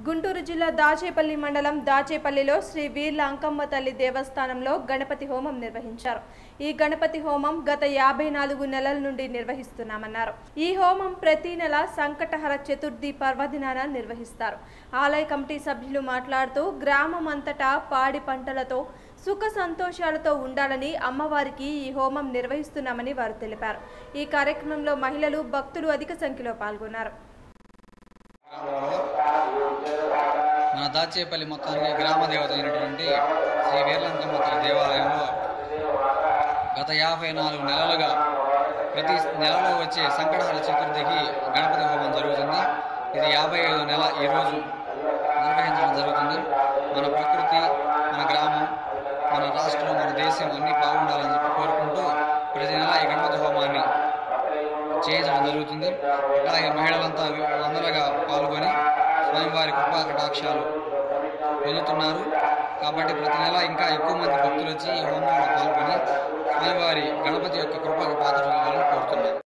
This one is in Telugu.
గుంటూరు జిల్లా దాచేపల్లి మండలం దాచేపల్లిలో శ్రీ వీర్ల అంకమ్మ తల్లి దేవస్థానంలో గణపతి హోమం నిర్వహించారు ఈ గణపతి హోమం గత యాభై నాలుగు నెలల నుండి నిర్వహిస్తున్నామన్నారు ఈ హోమం ప్రతి నెల సంకటహర చతుర్థి పర్వదినాన నిర్వహిస్తారు ఆలయ కమిటీ సభ్యులు మాట్లాడుతూ గ్రామం అంతటా పాడి పంటలతో సుఖ సంతోషాలతో ఉండాలని అమ్మవారికి ఈ హోమం నిర్వహిస్తున్నామని వారు తెలిపారు ఈ కార్యక్రమంలో మహిళలు భక్తులు అధిక సంఖ్యలో పాల్గొన్నారు మన దాచేపల్లి మొత్తానికి గ్రామ దేవత అయినటువంటి శ్రీ వీర్లంకమ్మ తల్లి దేవాలయంలో గత యాభై నాలుగు నెలలుగా ప్రతి నెలలో వచ్చే సంకటహర చతుర్థికి గణపతి హోమం జరుగుతుంది ఇది యాభై ఐదు నెల ఈరోజు నిర్వహించడం జరుగుతుంది మన ప్రకృతి మన గ్రామం మన రాష్ట్రం మన దేశం అన్నీ బాగుండాలని చెప్పి కోరుకుంటూ ప్రతి నెల ఈ గణపతి హోమాన్ని చేయించడం జరుగుతుంది అలాగే మహిళలంతా అందరగా పాల్గొని స్వామివారి కృపా కటాక్షాలు పొందుతున్నారు కాబట్టి ప్రతి నెల ఇంకా ఎక్కువ మంది భక్తులు వచ్చి ఈ హోమంలో పాల్గొని స్వామివారి గణపతి యొక్క కృపకు పాత్ర కోరుతున్నారు